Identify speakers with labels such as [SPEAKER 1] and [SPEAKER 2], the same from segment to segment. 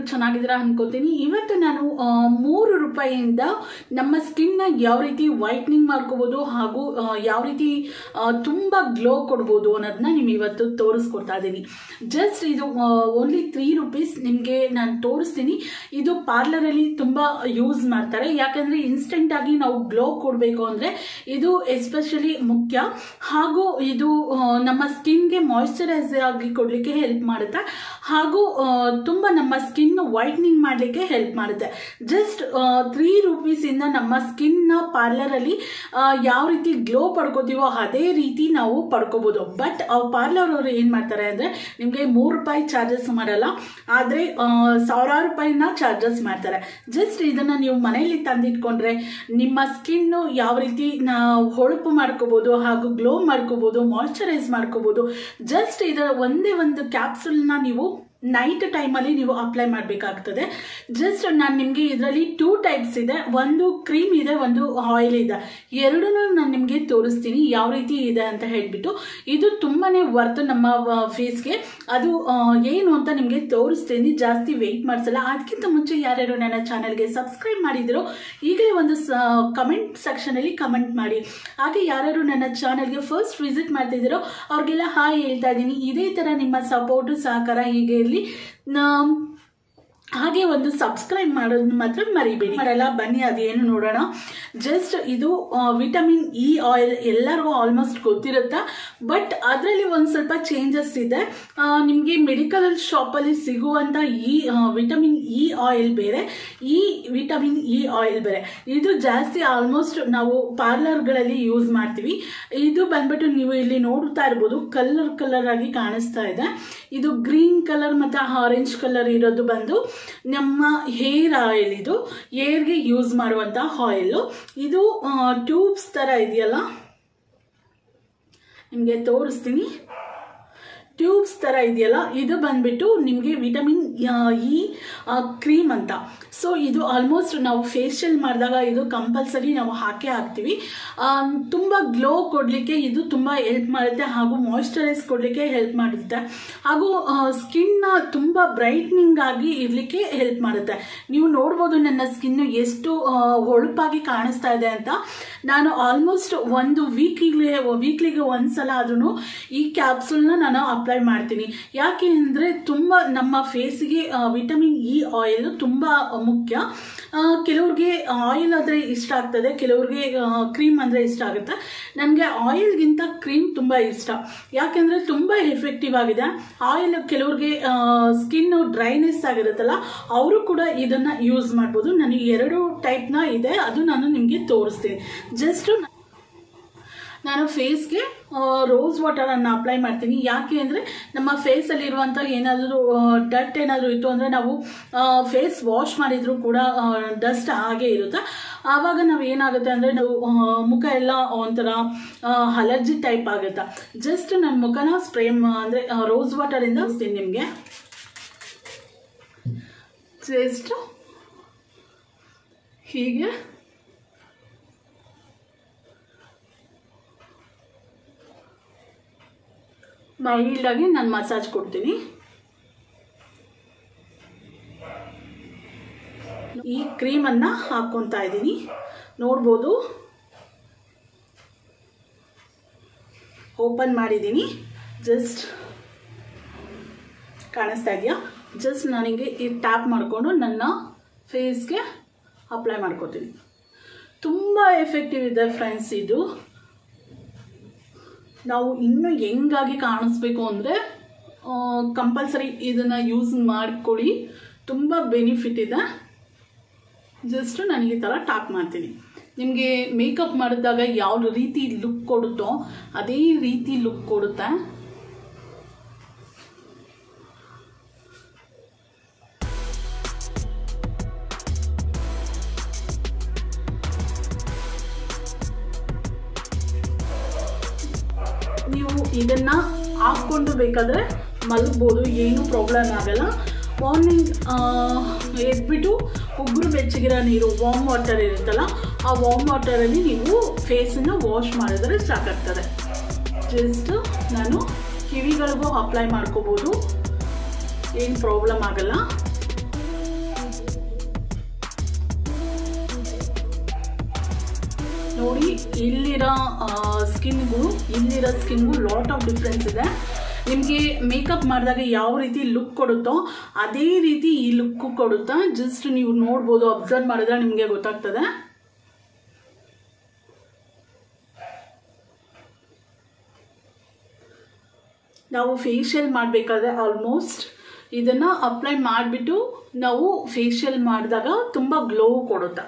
[SPEAKER 1] ಚೆನ್ನಾಗಿದ್ದೀರಾ ಅನ್ಕೋತೀನಿ ಇವತ್ತು ನಾನು ಆ, ಮೂರು ರೂಪಾಯಿಯಿಂದ ನಮ್ಮ ಸ್ಕಿನ್ನ ಯಾವ ರೀತಿ ವೈಟ್ನಿಂಗ್ ಮಾಡ್ಕೋಬೋದು ಹಾಗೂ ಆ, ಯಾವ ರೀತಿ ಆ, ತುಂಬ ಗ್ಲೋ ಕೊಡ್ಬೋದು ಅನ್ನೋದನ್ನ ನಿಮ್ಗೆ ಇವತ್ತು ತೋರಿಸ್ಕೊಡ್ತಾ ಇದ್ದೀನಿ ಜಸ್ಟ್ ಇದು ಓನ್ಲಿ ತ್ರೀ ರುಪೀಸ್ ನಿಮಗೆ ನಾನು ತೋರಿಸ್ತೀನಿ ಇದು ಪಾರ್ಲರಲ್ಲಿ ತುಂಬ ಯೂಸ್ ಮಾಡ್ತಾರೆ ಯಾಕಂದರೆ ಇನ್ಸ್ಟೆಂಟಾಗಿ ನಾವು ಗ್ಲೋ ಕೊಡಬೇಕು ಅಂದರೆ ಇದು ಎಸ್ಪೆಷಲಿ ಮುಖ್ಯ ಹಾಗೂ ಇದು ಆ, ನಮ್ಮ ಸ್ಕಿನ್ಗೆ ಮಾಯಿಶ್ಚರೈಸ್ ಆಗಿ ಕೊಡಲಿಕ್ಕೆ ಹೆಲ್ಪ್ ಮಾಡುತ್ತೆ ಹಾಗೂ ಆ, ತುಂಬ ನಮ್ಮ ಸ್ಕಿನ್ ವೈಟ್ನಿಂಗ್ ಮಾಡಲಿಕ್ಕೆ ಹೆಲ್ಪ್ ಮಾಡುತ್ತೆ ಜಸ್ಟ್ ತ್ರೀ ರುಪೀಸಿಂದ ನಮ್ಮ ಸ್ಕಿನ್ನ ಪಾರ್ಲರಲ್ಲಿ ಯಾವ ರೀತಿ ಗ್ಲೋ ಪಡ್ಕೋತೀವೋ ಅದೇ ರೀತಿ ನಾವು ಪಡ್ಕೋಬೋದು ಬಟ್ ಪಾರ್ಲರ್ ಅವರು ಏನು ಮಾಡ್ತಾರೆ ಅಂದರೆ ನಿಮಗೆ ಮೂರು ರೂಪಾಯಿ ಚಾರ್ಜಸ್ ಮಾಡಲ್ಲ ಆದರೆ ಸಾವಿರಾರು ರೂಪಾಯಿನ ಚಾರ್ಜಸ್ ಮಾಡ್ತಾರೆ ಜಸ್ಟ್ ಇದನ್ನು ನೀವು ಮನೆಯಲ್ಲಿ ತಂದಿಟ್ಕೊಂಡ್ರೆ ನಿಮ್ಮ ಸ್ಕಿನ್ನು ಯಾವ ರೀತಿ ನಾವು ಹೊಳಪು ಮಾಡ್ಕೋಬೋದು ಹಾಗೂ ಗ್ಲೋ ಮಾಡ್ಕೋಬೋದು ಮಾಯ್ಶ್ಚರೈಸ್ ಮಾಡ್ಕೋಬೋದು ಜಸ್ಟ್ ಇದರ ಒಂದೇ ಒಂದು ಕ್ಯಾಪ್ಸುಲ್ನ ನೀವು ನೈಟ್ ಟೈಮಲ್ಲಿ ನೀವು ಅಪ್ಲೈ ಮಾಡಬೇಕಾಗ್ತದೆ ಜಸ್ಟ್ ನಾನು ನಿಮಗೆ ಇದರಲ್ಲಿ ಟೂ ಟೈಪ್ಸ್ ಇದೆ ಒಂದು ಕ್ರೀಮ್ ಇದೆ ಒಂದು ಆಯಿಲ್ ಇದೆ ಎರಡೂ ನಾನು ನಿಮಗೆ ತೋರಿಸ್ತೀನಿ ಯಾವ ರೀತಿ ಇದೆ ಅಂತ ಹೇಳಿಬಿಟ್ಟು ಇದು ತುಂಬಾ ವರ್ತ್ ನಮ್ಮ ಫೇಸ್ಗೆ ಅದು ಆ, ಏನು ಅಂತ ನಿಮಗೆ ತೋರಿಸ್ತೀನಿ ಜಾಸ್ತಿ ವೆಯ್ಟ್ ಮಾಡಿಸಲ್ಲ ಅದಕ್ಕಿಂತ ಮುಂಚೆ ಯಾರ್ಯಾರು ನನ್ನ ಚಾನಲ್ಗೆ ಸಬ್ಸ್ಕ್ರೈಬ್ ಮಾಡಿದಿರೋ ಈಗಲೇ ಒಂದು ಕಮೆಂಟ್ ಸೆಕ್ಷನಲ್ಲಿ ಕಮೆಂಟ್ ಮಾಡಿ ಹಾಗೆ ಯಾರ್ಯಾರು ನನ್ನ ಚಾನಲ್ಗೆ ಫಸ್ಟ್ ವಿಸಿಟ್ ಮಾಡ್ತಿದ್ದೀರೋ ಅವ್ರಿಗೆಲ್ಲ ಹಾಯ್ ಹೇಳ್ತಾ ಇದ್ದೀನಿ ಇದೇ ಥರ ನಿಮ್ಮ ಸಪೋರ್ಟು ಸಹಕಾರ ಹೀಗೆ ಇರಲಿ ಹಾಗೆ ಒಂದು ಸಬ್ಸ್ಕ್ರೈಬ್ ಮಾಡೋದನ್ನ ಮಾತ್ರ ಮರಿಬೇಡಿ ಮಾಡಲ್ಲ ಬನ್ನಿ ಅದೇನು ನೋಡೋಣ ಜಸ್ಟ್ ಇದು ವಿಟಮಿನ್ ಇ ಆಯಿಲ್ ಎಲ್ಲರಿಗೂ ಆಲ್ಮೋಸ್ಟ್ ಗೊತ್ತಿರುತ್ತೆ ಬಟ್ ಅದರಲ್ಲಿ ಒಂದು ಸ್ವಲ್ಪ ಚೇಂಜಸ್ ಇದೆ ನಿಮಗೆ ಮೆಡಿಕಲ್ ಶಾಪಲ್ಲಿ ಸಿಗುವಂಥ ಈ ವಿಟಮಿನ್ ಇ ಆಯಿಲ್ ಬೇರೆ ಈ ವಿಟಮಿನ್ ಇ ಆಯಿಲ್ ಬೇರೆ ಇದು ಜಾಸ್ತಿ ಆಲ್ಮೋಸ್ಟ್ ನಾವು ಪಾರ್ಲರ್ಗಳಲ್ಲಿ ಯೂಸ್ ಮಾಡ್ತೀವಿ ಇದು ಬಂದ್ಬಿಟ್ಟು ನೀವು ಇಲ್ಲಿ ನೋಡ್ತಾ ಇರ್ಬೋದು ಕಲರ್ ಕಲರ್ ಆಗಿ ಕಾಣಿಸ್ತಾ ಇದೆ ಇದು ಗ್ರೀನ್ ಕಲರ್ ಮತ್ತು ಆರೆಂಜ್ ಕಲರ್ ಇರೋದು ಬಂದು ನಮ್ಮ ಹೇರ್ ಆಯಿಲ್ ಇದು ಹೇರ್ಗೆ ಯೂಸ್ ಮಾಡುವಂಥ ಆಯಿಲು ಇದು ಟ್ಯೂಬ್ಸ್ ಥರ ಇದೆಯಲ್ಲ ನಿಮಗೆ ತೋರಿಸ್ತೀನಿ ಟ್ಯೂಬ್ಸ್ ಥರ ಇದೆಯಲ್ಲ ಇದು ಬಂದ್ಬಿಟ್ಟು ನಿಮಗೆ ವಿಟಮಿನ್ ಇ ಕ್ರೀಮ್ ಅಂತ ಸೊ ಇದು ಆಲ್ಮೋಸ್ಟ್ ನಾವು ಫೇಶಿಯಲ್ ಮಾಡಿದಾಗ ಇದು ಕಂಪಲ್ಸರಿ ನಾವು ಹಾಕೇ ಹಾಕ್ತೀವಿ ಆ, ತುಂಬ ಗ್ಲೋ ಕೊಡಲಿಕ್ಕೆ ಇದು ತುಂಬ ಹೆಲ್ಪ್ ಮಾಡುತ್ತೆ ಹಾಗೂ ಮಾಯಿಶ್ಚರೈಸ್ ಕೊಡಲಿಕ್ಕೆ ಹೆಲ್ಪ್ ಮಾಡುತ್ತೆ ಹಾಗೂ ಸ್ಕಿನ್ನ ತುಂಬ ಬ್ರೈಟ್ನಿಂಗ್ ಆಗಿ ಇರಲಿಕ್ಕೆ ಹೆಲ್ಪ್ ಮಾಡುತ್ತೆ ನೀವು ನೋಡ್ಬೋದು ನನ್ನ ಸ್ಕಿನ್ನು ಎಷ್ಟು ಆ, ಹೊಳಪಾಗಿ ಕಾಣಿಸ್ತಾ ಇದೆ ಅಂತ ನಾನು ಆಲ್ಮೋಸ್ಟ್ ಒಂದು ವೀಕಿಗೆ ವೀಕ್ಲಿಗೆ ಒಂದ್ಸಲ ಆದ್ರೂ ಈ ಕ್ಯಾಪ್ಸುಲ್ನ ನಾನು ಅಪ್ಲೈ ಮಾಡ್ತೀನಿ ಯಾಕೆ ಅಂದರೆ ತುಂಬ ನಮ್ಮ ಫೇಸಿಗೆ ವಿಟಮಿನ್ ಇ ಆಯಿಲ್ ತುಂಬ ಮುಖ್ಯ ಆ, ಕೆಲವ್ರಿಗೆ ಆಯಿಲ್ ಆದರೆ ಇಷ್ಟ ಆಗ್ತದೆ ಕೆಲವ್ರಿಗೆ ಕ್ರೀಮ್ ಅಂದರೆ ಇಷ್ಟ ಆಗುತ್ತೆ ನನಗೆ ಆಯಿಲ್ಗಿಂತ ಕ್ರೀಮ್ ತುಂಬ ಇಷ್ಟ ಯಾಕೆಂದರೆ ತುಂಬ ಎಫೆಕ್ಟಿವ್ ಆಗಿದೆ ಆಯಿಲ್ ಕೆಲವ್ರಿಗೆ ಸ್ಕಿನ್ ಡ್ರೈನೆಸ್ ಆಗಿರುತ್ತಲ್ಲ ಅವರು ಕೂಡ ಇದನ್ನು ಯೂಸ್ ಮಾಡ್ಬೋದು ನನಗೆ ಎರಡು ಟೈಪ್ನ ಇದೆ ಅದು ನಾನು ನಿಮಗೆ ತೋರಿಸ್ತೀನಿ ಜಸ್ಟ್ ನಾನು ಫೇಸ್ಗೆ ರೋಸ್ ವಾಟರನ್ನು ಅಪ್ಲೈ ಮಾಡ್ತೀನಿ ಯಾಕೆ ಅಂದರೆ ನಮ್ಮ ಫೇಸಲ್ಲಿರುವಂಥ ಏನಾದರೂ ಡಟ್ ಏನಾದರೂ ಇತ್ತು ಅಂದರೆ ನಾವು ಫೇಸ್ ವಾಶ್ ಮಾಡಿದರೂ ಕೂಡ ಡಸ್ಟ್ ಹಾಗೆ ಇರುತ್ತೆ ಆವಾಗ ನಾವು ಏನಾಗುತ್ತೆ ಅಂದರೆ ನಾವು ಆ, ಮುಖ ಎಲ್ಲ ಒಂಥರ ಅಲರ್ಜಿ ಟೈಪ್ ಆಗುತ್ತೆ ಜಸ್ಟ್ ನನ್ನ ಮುಖನ ಸ್ಪ್ರೇ ಅಂದರೆ ರೋಸ್ ವಾಟರಿಂದ ಹಚ್ತೀನಿ ನಿಮಗೆ ಜಸ್ಟ್ ಹೀಗೆ ಮೈಲ್ಡಾಗಿ ನಾನು ಮಸಾಜ್ ಕೊಡ್ತೀನಿ ಈ ಕ್ರೀಮನ್ನು ಹಾಕ್ಕೊತಾ ಇದ್ದೀನಿ ನೋಡ್ಬೋದು ಓಪನ್ ಮಾಡಿದ್ದೀನಿ ಜಸ್ಟ್ ಕಾಣಿಸ್ತಾ ಇದೆಯಾ ಜಸ್ಟ್ ನನಗೆ ಈ ಟ್ಯಾಪ್ ಮಾಡಿಕೊಂಡು ನನ್ನ ಫೇಸ್ಗೆ ಅಪ್ಲೈ ಮಾಡ್ಕೊತೀನಿ ತುಂಬ ಎಫೆಕ್ಟಿವ್ ಇದೆ ಫ್ರೆಂಡ್ಸ್ ಇದು ನಾವು ಇನ್ನೂ ಹೆಂಗಾಗಿ ಕಾಣಿಸ್ಬೇಕು ಅಂದರೆ ಕಂಪಲ್ಸರಿ ಇದನ್ನು ಯೂಸ್ ಮಾಡ್ಕೊಳ್ಳಿ ತುಂಬ ಬೆನಿಫಿಟ್ ಇದೆ ಜಸ್ಟ್ ನನಗೆ ಈ ಥರ ಟಾಪ್ ಮಾಡ್ತೀನಿ ನಿಮಗೆ ಮೇಕಪ್ ಮಾಡಿದಾಗ ಯಾವ ರೀತಿ ಲುಕ್ ಕೊಡುತ್ತೋ ಅದೇ ರೀತಿ ಲುಕ್ ಕೊಡುತ್ತೆ ನೀವು ಇದನ್ನ ಹಾಕ್ಕೊಂಡು ಬೇಕಾದರೆ ಮಲಗ್ಬೋದು ಏನೂ ಪ್ರಾಬ್ಲಮ್ ಆಗಲ್ಲ ಮಾರ್ನಿಂಗ್ ಎದ್ಬಿಟ್ಟು ಉಗುರು ಬೆಚ್ಚಗಿರೋ ನೀರು ವಾಮ್ ವಾಟರ್ ಇರುತ್ತಲ್ಲ ಆ ವಾಮ್ ವಾಟರಲ್ಲಿ ನೀವು ಫೇಸನ್ನು ವಾಶ್ ಮಾಡಿದ್ರೆ ಸಾಕಾಗ್ತದೆ ಜಸ್ಟ್ ನಾನು ಕಿವಿಗಳಿಗೂ ಅಪ್ಲೈ ಮಾಡ್ಕೋಬೋದು ಏನು ಪ್ರಾಬ್ಲಮ್ ಆಗಲ್ಲ ನೋಡಿ ಇಲ್ಲಿರೋ ಸ್ಕಿನ್ಗೂ ಇಲ್ಲಿರೋ ಸ್ಕಿನ್ಗೂ ಲಾಟ್ ಆಫ್ ಡಿಫ್ರೆನ್ಸ್ ಇದೆ ನಿಮಗೆ ಮೇಕಪ್ ಮಾಡಿದಾಗ ಯಾವ ರೀತಿ ಲುಕ್ ಕೊಡುತ್ತೋ ಅದೇ ರೀತಿ ಈ ಲುಕ್ಕು ಕೊಡುತ್ತಾ ಜಸ್ಟ್ ನೀವು ನೋಡ್ಬೋದು ಅಬ್ಸರ್ವ್ ಮಾಡಿದ್ರೆ ನಿಮಗೆ ಗೊತ್ತಾಗ್ತದೆ ನಾವು ಫೇಶಿಯಲ್ ಮಾಡಬೇಕಾದ್ರೆ ಆಲ್ಮೋಸ್ಟ್ ಇದನ್ನು ಅಪ್ಲೈ ಮಾಡಿಬಿಟ್ಟು ನಾವು ಫೇಶಿಯಲ್ ಮಾಡಿದಾಗ ತುಂಬ ಗ್ಲೋ ಕೊಡುತ್ತೆ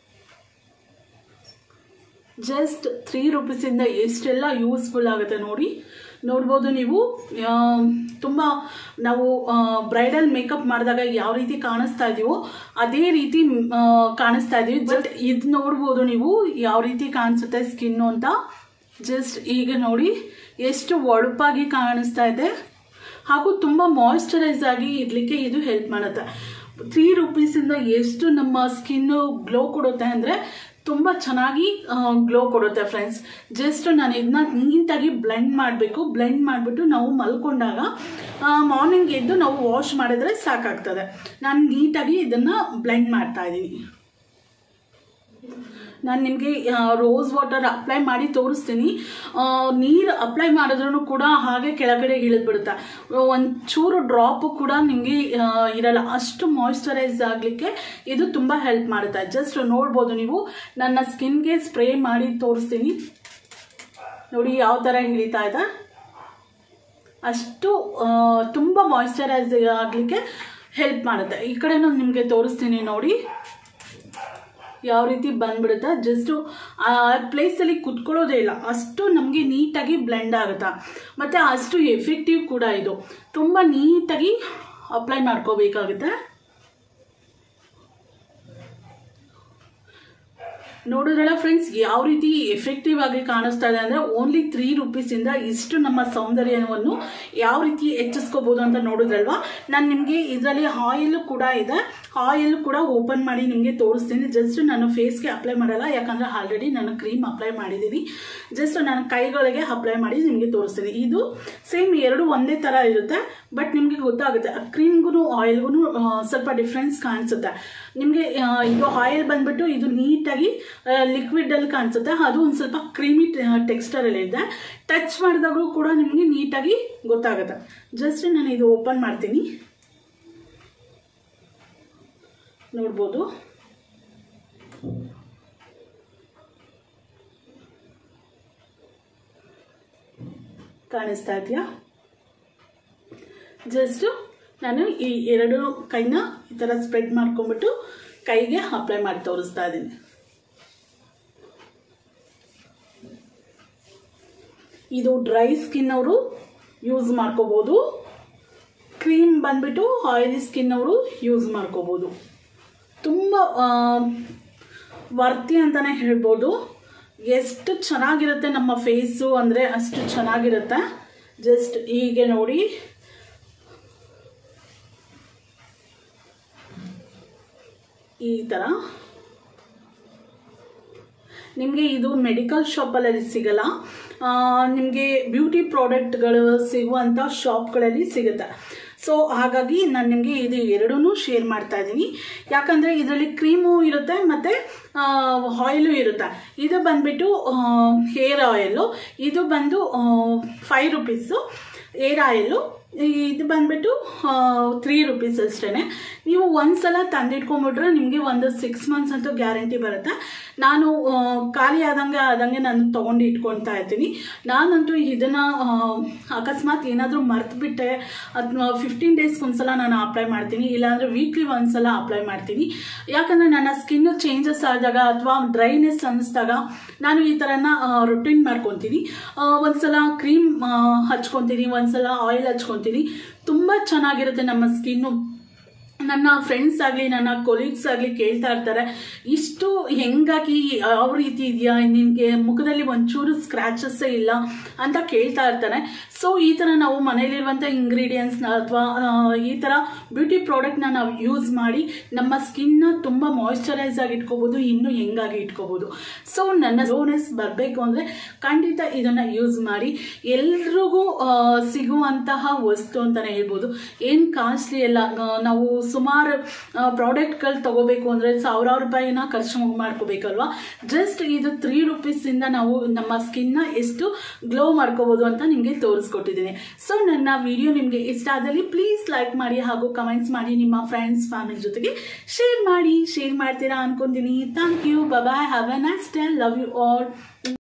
[SPEAKER 1] ಜಸ್ಟ್ ತ್ರೀ ರುಪೀಸಿಂದ ಎಷ್ಟೆಲ್ಲ ಯೂಸ್ಫುಲ್ ಆಗುತ್ತೆ ನೋಡಿ ನೋಡ್ಬೋದು ನೀವು ತುಂಬ ನಾವು ಬ್ರೈಡಲ್ ಮೇಕಪ್ ಮಾಡಿದಾಗ ಯಾವ ರೀತಿ ಕಾಣಿಸ್ತಾ ಇದೀವೋ ಅದೇ ರೀತಿ ಆ, ಕಾಣಿಸ್ತಾ ಇದೀವಿ ಬಟ್ ಇದು ನೋಡ್ಬೋದು ನೀವು ಯಾವ ರೀತಿ ಕಾಣಿಸುತ್ತೆ ಸ್ಕಿನ್ನು ಅಂತ ಜಸ್ಟ್ ಈಗ ನೋಡಿ ಎಷ್ಟು ಒಳಪಾಗಿ ಕಾಣಿಸ್ತಾ ಇದೆ ಹಾಗೂ ತುಂಬ ಮಾಯಿಶ್ಚರೈಸ್ ಆಗಿ ಇರಲಿಕ್ಕೆ ಇದು ಹೆಲ್ಪ್ ಮಾಡುತ್ತೆ ತ್ರೀ ರುಪೀಸಿಂದ ಎಷ್ಟು ನಮ್ಮ ಸ್ಕಿನ್ನು ಗ್ಲೋ ಕೊಡುತ್ತೆ ಅಂದರೆ ತುಂಬ ಚೆನ್ನಾಗಿ ಗ್ಲೋ ಕೊಡುತ್ತೆ ಫ್ರೆಂಡ್ಸ್ ಜಸ್ಟ್ ನಾನು ಇದನ್ನ ನೀಟಾಗಿ ಬ್ಲೆಂಡ್ ಮಾಡಬೇಕು ಬ್ಲೆಂಡ್ ಮಾಡಿಬಿಟ್ಟು ನಾವು ಮಲ್ಕೊಂಡಾಗ ಮಾರ್ನಿಂಗ್ ಎದ್ದು ನಾವು ವಾಶ್ ಮಾಡಿದ್ರೆ ಸಾಕಾಗ್ತದೆ ನಾನು ನೀಟಾಗಿ ಇದನ್ನು ಬ್ಲೆಂಡ್ ಮಾಡ್ತಾ ಇದ್ದೀನಿ ನಾನು ನಿಮಗೆ ರೋಸ್ ವಾಟರ್ ಅಪ್ಲೈ ಮಾಡಿ ತೋರಿಸ್ತೀನಿ ನೀರು ಅಪ್ಲೈ ಮಾಡಿದ್ರೂ ಕೂಡ ಹಾಗೆ ಕೆಳಗಡೆ ಇಳಿದ್ಬಿಡುತ್ತೆ ಒಂದು ಚೂರು ಡ್ರಾಪು ಕೂಡ ನಿಮಗೆ ಇರಲ್ಲ ಅಷ್ಟು ಮಾಯಿಶ್ಚರೈಸ್ ಆಗಲಿಕ್ಕೆ ಇದು ತುಂಬ ಹೆಲ್ಪ್ ಮಾಡುತ್ತೆ ಜಸ್ಟ್ ನೋಡ್ಬೋದು ನೀವು ನನ್ನ ಸ್ಕಿನ್ಗೆ ಸ್ಪ್ರೇ ಮಾಡಿ ತೋರಿಸ್ತೀನಿ ನೋಡಿ ಯಾವ ಥರ ಇಳಿತಾ ಇದೆ ಅಷ್ಟು ಆ, ತುಂಬ ಮಾಯಿಶ್ಚರೈಸ್ ಆಗಲಿಕ್ಕೆ ಹೆಲ್ಪ್ ಮಾಡುತ್ತೆ ಈ ಕಡೆನೂ ನಿಮಗೆ ತೋರಿಸ್ತೀನಿ ನೋಡಿ ಯಾವ ರೀತಿ ಬಂದ್ಬಿಡುತ್ತೆ ಜಸ್ಟು ಆ ಪ್ಲೇಸಲ್ಲಿ ಕುತ್ಕೊಳ್ಳೋದೇ ಇಲ್ಲ ಅಷ್ಟು ನಮಗೆ ನೀಟಾಗಿ ಬ್ಲೆಂಡ್ ಆಗುತ್ತಾ ಮತ್ತು ಅಷ್ಟು ಎಫೆಕ್ಟಿವ್ ಕೂಡ ಇದು ತುಂಬ ನೀಟಾಗಿ ಅಪ್ಲೈ ಮಾಡ್ಕೋಬೇಕಾಗುತ್ತೆ ನೋಡಿದ್ರಲ್ಲ ಫ್ರೆಂಡ್ಸ್ ಯಾವ ರೀತಿ ಎಫೆಕ್ಟಿವ್ ಆಗಿ ಕಾಣಿಸ್ತಾ ಇದೆ ಅಂದರೆ ಓನ್ಲಿ ತ್ರೀ ರುಪೀಸಿಂದ ಇಷ್ಟು ನಮ್ಮ ಸೌಂದರ್ಯವನ್ನು ಯಾವ ರೀತಿ ಹೆಚ್ಚಿಸ್ಕೋಬೋದು ಅಂತ ನೋಡಿದ್ರಲ್ವಾ ನಾನು ನಿಮಗೆ ಇದರಲ್ಲಿ ಆಯಿಲ್ ಕೂಡ ಇದೆ ಆಯಿಲ್ ಕೂಡ ಓಪನ್ ಮಾಡಿ ನಿಮಗೆ ತೋರಿಸ್ತೀನಿ ಜಸ್ಟ್ ನಾನು ಫೇಸ್ಗೆ ಅಪ್ಲೈ ಮಾಡಲ್ಲ ಯಾಕಂದರೆ ಆಲ್ರೆಡಿ ನಾನು ಕ್ರೀಮ್ ಅಪ್ಲೈ ಮಾಡಿದ್ದೀನಿ ಜಸ್ಟ್ ನಾನು ಕೈಗಳಿಗೆ ಅಪ್ಲೈ ಮಾಡಿ ನಿಮಗೆ ತೋರಿಸ್ತೀನಿ ಇದು ಸೇಮ್ ಎರಡು ಒಂದೇ ಥರ ಇರುತ್ತೆ ಬಟ್ ನಿಮಗೆ ಗೊತ್ತಾಗುತ್ತೆ ಕ್ರೀಮ್ಗೂ ಆಯಿಲ್ಗೂ ಸ್ವಲ್ಪ ಡಿಫ್ರೆನ್ಸ್ ಕಾಣಿಸುತ್ತೆ ನಿಮಗೆ ಇದು ಆಯಿಲ್ ಬಂದ್ಬಿಟ್ಟು ಇದು ನೀಟಾಗಿ ಲಿಕ್ವಿಡ್ ಅಲ್ಲಿ ಕಾಣಿಸುತ್ತೆ ಅದು ಒಂದು ಸ್ವಲ್ಪ ಕ್ರೀಮಿ ಟೆಕ್ಸ್ಚರ್ ಅಲ್ಲಿ ಇದೆ ಟಚ್ ಮಾಡಿದಾಗಲೂ ಕೂಡ ನಿಮಗೆ ನೀಟಾಗಿ ಗೊತ್ತಾಗುತ್ತೆ ಜಸ್ಟ್ ನಾನು ಇದು ಓಪನ್ ಮಾಡ್ತೀನಿ ನೋಡ್ಬೋದು ಕಾಣಿಸ್ತಾ ಇದೆಯಾ ಜಸ್ಟ್ ನಾನು ಈ ಎರಡು ಕೈನ ಈ ಥರ ಸ್ಪ್ರೆಡ್ ಮಾಡ್ಕೊಂಬಿಟ್ಟು ಕೈಗೆ ಅಪ್ಲೈ ಮಾಡಿ ತೋರಿಸ್ತಾ ಇದ್ದೀನಿ ಇದು ಡ್ರೈ ಸ್ಕಿನ್ ಅವರು ಯೂಸ್ ಮಾಡ್ಕೋಬೋದು ಕ್ರೀಮ್ ಬಂದ್ಬಿಟ್ಟು ಆಯಿಲಿ ಸ್ಕಿನ್ ಅವರು ಯೂಸ್ ಮಾಡ್ಕೋಬೋದು ತುಂಬ ವರ್ತಿ ಅಂತಲೇ ಹೇಳ್ಬೋದು ಎಷ್ಟು ಚೆನ್ನಾಗಿರುತ್ತೆ ನಮ್ಮ ಫೇಸು ಅಂದರೆ ಅಷ್ಟು ಚೆನ್ನಾಗಿರುತ್ತೆ ಜಸ್ಟ್ ಹೀಗೆ ನೋಡಿ ಈ ಥರ ನಿಮಗೆ ಇದು ಮೆಡಿಕಲ್ ಶಾಪಲ್ಲಿ ಸಿಗಲ್ಲ ನಿಮಗೆ ಬ್ಯೂಟಿ ಪ್ರಾಡಕ್ಟ್ಗಳು ಸಿಗುವಂಥ ಶಾಪ್ಗಳಲ್ಲಿ ಸಿಗುತ್ತೆ ಸೊ ಹಾಗಾಗಿ ನಾನು ನಿಮಗೆ ಇದು ಎರಡೂ ಶೇರ್ ಮಾಡ್ತಾ ಇದ್ದೀನಿ ಯಾಕಂದರೆ ಇದರಲ್ಲಿ ಕ್ರೀಮು ಇರುತ್ತೆ ಮತ್ತು ಆಯಿಲು ಇರುತ್ತೆ ಇದು ಬಂದ್ಬಿಟ್ಟು ಹೇರ್ ಆಯಿಲು ಇದು ಬಂದು ಫೈವ್ ರುಪೀಸು ಏರ್ ಆಯಿಲು ಇದು ಬಂದ್ಬಿಟ್ಟು ತ್ರೀ ರುಪೀಸ್ ಅಷ್ಟೇ ನೀವು ಒಂದ್ಸಲ ತಂದಿಟ್ಕೊಂಬಿಟ್ರೆ ನಿಮಗೆ ಒಂದು ಸಿಕ್ಸ್ ಮಂತ್ಸ್ ಅಂತೂ ಗ್ಯಾರಂಟಿ ಬರುತ್ತೆ ನಾನು ಆ, ಖಾಲಿ ಆದಂಗೆ ಆದಂಗೆ ನಾನು ತೊಗೊಂಡು ಇಟ್ಕೊಳ್ತಾ ಇರ್ತೀನಿ ನಾನಂತೂ ಇದನ್ನು ಅಕಸ್ಮಾತ್ ಏನಾದರೂ ಮರ್ತುಬಿಟ್ಟೆ ಅಥವಾ ಫಿಫ್ಟೀನ್ ಡೇಸ್ಗೆ ಒಂದ್ಸಲ ನಾನು ಅಪ್ಲೈ ಮಾಡ್ತೀನಿ ಇಲ್ಲಾಂದರೆ ವೀಕ್ಲಿ ಒಂದ್ಸಲ ಅಪ್ಲೈ ಮಾಡ್ತೀನಿ ಯಾಕಂದರೆ ನನ್ನ ಸ್ಕಿನ್ನು ಚೇಂಜಸ್ ಆದಾಗ ಅಥವಾ ಡ್ರೈನೆಸ್ ಅನ್ನಿಸ್ದಾಗ ನಾನು ಈ ಥರನ ರೊಟೀನ್ ಮಾಡ್ಕೊತೀನಿ ಆ, ಒಂದ್ಸಲ ಕ್ರೀಮ್ ಹಚ್ಕೊತೀನಿ ಒಂದ್ಸಲ ಆಯಿಲ್ ಹಚ್ಕೊತೀನಿ ತುಂಬ ಚೆನ್ನಾಗಿರುತ್ತೆ ನಮ್ಮ ಸ್ಕಿನ್ನು ನನ್ನ ಫ್ರೆಂಡ್ಸ್ ಆಗಲಿ ನನ್ನ ಕೊಲೀಗ್ಸ್ ಆಗಲಿ ಕೇಳ್ತಾ ಇರ್ತಾರೆ ಇಷ್ಟು ಹೆಂಗಾಗಿ ಯಾವ ರೀತಿ ಇದೆಯಾ ನಿನಗೆ ಮುಖದಲ್ಲಿ ಒಂಚೂರು ಸ್ಕ್ರ್ಯಾಚಸ್ಸೇ ಇಲ್ಲ ಅಂತ ಕೇಳ್ತಾ ಇರ್ತಾರೆ ಸೊ ಈ ಥರ ನಾವು ಮನೇಲಿರುವಂಥ ಇಂಗ್ರೀಡಿಯೆಂಟ್ಸ್ನ ಅಥವಾ ಈ ಥರ ಬ್ಯೂಟಿ ಪ್ರಾಡಕ್ಟ್ನ ನಾವು ಯೂಸ್ ಮಾಡಿ ನಮ್ಮ ಸ್ಕಿನ್ನ ತುಂಬ ಮಾಯಿಶ್ಚರೈಸ್ ಆಗಿ ಇಟ್ಕೋಬೋದು ಇನ್ನೂ ಹೆಂಗಾಗಿ ಇಟ್ಕೋಬೋದು ಸೊ ನನ್ನ ಲೋನೆಸ್ ಬರಬೇಕು ಅಂದರೆ ಖಂಡಿತ ಇದನ್ನು ಯೂಸ್ ಮಾಡಿ ಎಲ್ರಿಗೂ ಆ, ಸಿಗುವಂತಹ ವಸ್ತು ಅಂತಲೇ ಹೇಳ್ಬೋದು ಏನು ಕಾಸ್ಟ್ಲಿ ಎಲ್ಲ ಆ, ನಾವು ಸುಮಾರು ಪ್ರಾಡಕ್ಟ್ಗಳು ತಗೋಬೇಕು ಅಂದರೆ ಸಾವಿರಾರು ರೂಪಾಯಿನ ಖರ್ಚು ಮಾಡ್ಕೋಬೇಕಲ್ವಾ ಜಸ್ಟ್ ಇದು ತ್ರೀ ರುಪೀಸಿಂದ ನಾವು ನಮ್ಮ ಸ್ಕಿನ್ನ ಎಷ್ಟು ಗ್ಲೋ ಮಾಡ್ಕೋಬೋದು ಅಂತ ನಿಮಗೆ ತೋರಿಸ್ಕೊಟ್ಟಿದ್ದೀನಿ ಸೊ ನನ್ನ ವಿಡಿಯೋ ನಿಮಗೆ ಇಷ್ಟ ಆದಲ್ಲಿ ಪ್ಲೀಸ್ ಲೈಕ್ ಮಾಡಿ ಹಾಗೂ ಕಮೆಂಟ್ಸ್ ಮಾಡಿ ನಿಮ್ಮ ಫ್ರೆಂಡ್ಸ್ ಫ್ಯಾಮಿಲಿ ಜೊತೆಗೆ ಶೇರ್ ಮಾಡಿ ಶೇರ್ ಮಾಡ್ತೀರಾ ಅನ್ಕೊಂತೀನಿ thank you bye have a nice day love you all